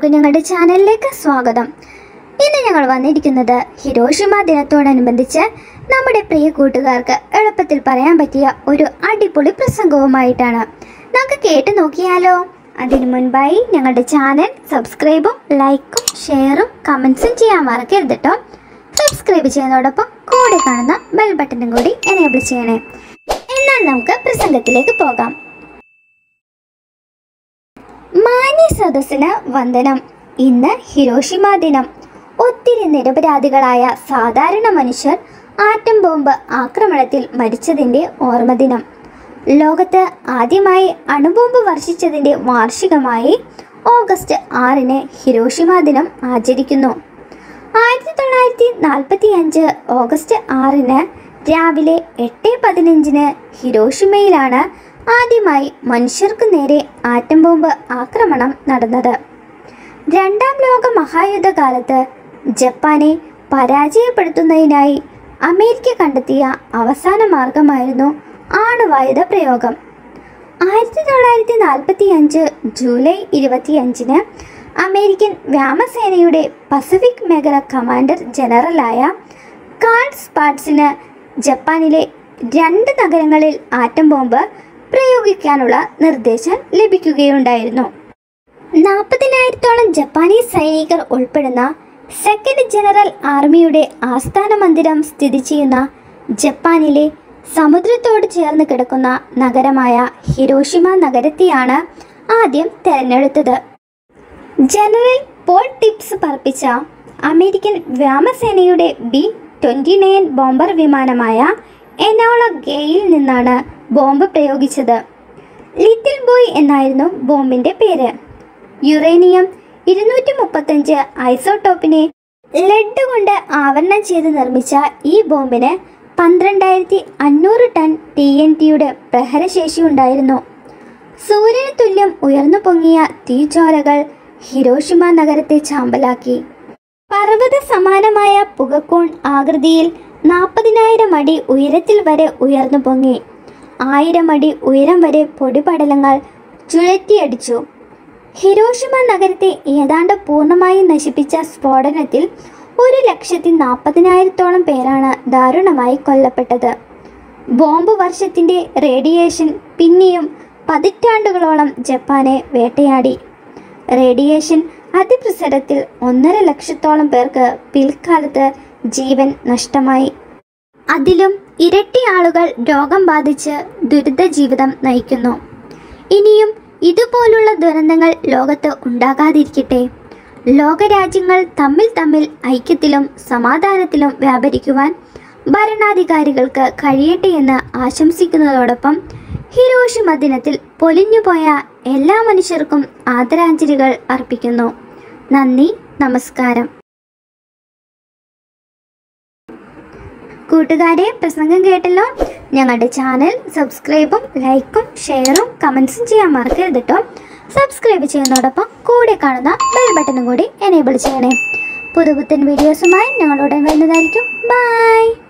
എല്ലാവർക്കും ഞങ്ങളുടെ ചാനലിലേക്ക് സ്വാഗതം ഇന്ന് ഞങ്ങൾ വന്നിരിക്കുന്നത് ഹിരോഷിമ ദിനത്തോടനുബന്ധിച്ച് നമ്മുടെ പ്രിയ കൂട്ടുകാർക്ക് എളുപ്പത്തിൽ പറയാൻ പറ്റിയ ഒരു അടിപൊളി പ്രസംഗവുമായിട്ടാണ് നമുക്ക് കേട്ടു നോക്കിയാലോ അതിനു മുൻപായി ഞങ്ങളുടെ ചാനൽ സബ്സ്ക്രൈബും ലൈക്കും ഷെയറും കമൻസും ചെയ്യാൻ മറക്കരുത് കേട്ടോ സബ്സ്ക്രൈബ് ചെയ്യുന്നതോടൊപ്പം കൂടെ കാണുന്ന ബെൽ ബട്ടണും കൂടി എനേബിൾ ചെയ്യണേ എന്നാൽ നമുക്ക് പ്രസംഗത്തിലേക്ക് പോകാം മാന്യ സദസ്സിന് വന്ദനം ഇന്ന് ഹിരോഷിമ ദിനം ഒത്തിരി നിരപരാധികളായ സാധാരണ മനുഷ്യർ ആറ്റം ബോംബ് ആക്രമണത്തിൽ മരിച്ചതിൻ്റെ ഓർമ്മദിനം ലോകത്ത് ആദ്യമായി അണുബോംബ് വർഷിച്ചതിൻ്റെ വാർഷികമായി ഓഗസ്റ്റ് ആറിന് ഹിരോഷിമ ദിനം ആചരിക്കുന്നു ആയിരത്തി തൊള്ളായിരത്തി നാൽപ്പത്തി അഞ്ച് ഓഗസ്റ്റ് ആറിന് രാവിലെ എട്ട് പതിനഞ്ചിന് ഹിരോഷിമയിലാണ് ആദ്യമായി മനുഷ്യർക്ക് നേരെ ആറ്റം ബോംബ് ആക്രമണം നടന്നത് രണ്ടാം ലോക മഹായുദ്ധകാലത്ത് ജപ്പാനെ പരാജയപ്പെടുത്തുന്നതിനായി അമേരിക്ക കണ്ടെത്തിയ അവസാന മാർഗമായിരുന്നു ആണവായുധ പ്രയോഗം ആയിരത്തി തൊള്ളായിരത്തി നാൽപ്പത്തി അഞ്ച് ജൂലൈ ഇരുപത്തിയഞ്ചിന് അമേരിക്കൻ വ്യോമസേനയുടെ പസഫിക് മേഖല കമാൻഡർ ജനറലായ കാൾ സ്പാട്സിന് ജപ്പാനിലെ രണ്ട് നഗരങ്ങളിൽ ആറ്റം ബോംബ് പ്രയോഗിക്കാനുള്ള നിർദ്ദേശം ലഭിക്കുകയുണ്ടായിരുന്നു നാൽപ്പതിനായിരത്തോളം ജപ്പാനീസ് സൈനികർ ഉൾപ്പെടുന്ന സെക്കൻഡ് ജനറൽ ആർമിയുടെ ആസ്ഥാന മന്ദിരം സ്ഥിതി ചെയ്യുന്ന ജപ്പാനിലെ സമുദ്രത്തോട് ചേർന്ന് കിടക്കുന്ന നഗരമായ ഹിരോഷിമ നഗരത്തെയാണ് ആദ്യം തെരഞ്ഞെടുത്തത് ജനറൽ പോൾ ടിപ്സ് പറപ്പിച്ച അമേരിക്കൻ വ്യോമസേനയുടെ ബി ട്വൻ്റി നയൻ ബോംബർ വിമാനമായ എനോള ഗെയിൽ നിന്നാണ് ബോംബ് പ്രയോഗിച്ചത് ലിറ്റിൽ ബോയ് എന്നായിരുന്നു ബോംബിൻ്റെ പേര് യുറേനിയം ഇരുന്നൂറ്റി മുപ്പത്തഞ്ച് ഐസോട്ടോപ്പിനെ ലെഡ് കൊണ്ട് ആവരണം ചെയ്ത് നിർമ്മിച്ച ഈ ബോംബിന് പന്ത്രണ്ടായിരത്തി അഞ്ഞൂറ് ടൺ ടി എൻ ടിയുടെ പ്രഹരശേഷി ഉണ്ടായിരുന്നു സൂര്യന് തുല്യം ഉയർന്നു പൊങ്ങിയ തീജ്വാലകൾ ഹിരോഷിമ നഗരത്തെ ചാമ്പലാക്കി പർവ്വത സമാനമായ പുകക്കോൺ ആകൃതിയിൽ നാൽപ്പതിനായിരം അടി ഉയരത്തിൽ വരെ ഉയർന്നു പൊങ്ങി ആയിരം അടി ഉയരം വരെ പൊടിപടലങ്ങൾ ചുഴറ്റിയടിച്ചു ഹിരോഷിമ നഗരത്തെ ഏതാണ്ട് പൂർണ്ണമായി നശിപ്പിച്ച സ്ഫോടനത്തിൽ ഒരു ലക്ഷത്തി നാൽപ്പതിനായിരത്തോളം പേരാണ് ദാരുണമായി കൊല്ലപ്പെട്ടത് ബോംബ് വർഷത്തിൻ്റെ റേഡിയേഷൻ പിന്നെയും പതിറ്റാണ്ടുകളോളം ജപ്പാനെ വേട്ടയാടി റേഡിയേഷൻ അതിപ്രസരത്തിൽ ഒന്നര ലക്ഷത്തോളം പേർക്ക് പിൽക്കാലത്ത് ജീവൻ നഷ്ടമായി അതിലും ഇരട്ടി ആളുകൾ രോഗം ബാധിച്ച് ദുരിത ജീവിതം നയിക്കുന്നു ഇനിയും ഇതുപോലുള്ള ദുരന്തങ്ങൾ ലോകത്ത് ഉണ്ടാകാതിരിക്കട്ടെ ലോകരാജ്യങ്ങൾ തമ്മിൽ തമ്മിൽ ഐക്യത്തിലും സമാധാനത്തിലും വ്യാപരിക്കുവാൻ ഭരണാധികാരികൾക്ക് കഴിയട്ടെ എന്ന് ആശംസിക്കുന്നതോടൊപ്പം ഹിരോഷിമ ദിനത്തിൽ പൊലിഞ്ഞുപോയ എല്ലാ മനുഷ്യർക്കും ആദരാഞ്ജലികൾ അർപ്പിക്കുന്നു നന്ദി നമസ്കാരം കൂട്ടുകാരെ പ്രസംഗം കേട്ടല്ലോ ഞങ്ങളുടെ ചാനൽ സബ്സ്ക്രൈബും ലൈക്കും ഷെയറും കമൻസും ചെയ്യാൻ മറക്കരുത് കേട്ടോ സബ്സ്ക്രൈബ് ചെയ്യുന്നതോടൊപ്പം കൂടെ കാണുന്ന ബെൽ ബട്ടണും കൂടി എനേബിൾ ചെയ്യണേ പുതുപുത്തൻ വീഡിയോസുമായി ഞങ്ങളുടൻ വരുന്നതായിരിക്കും ബൈ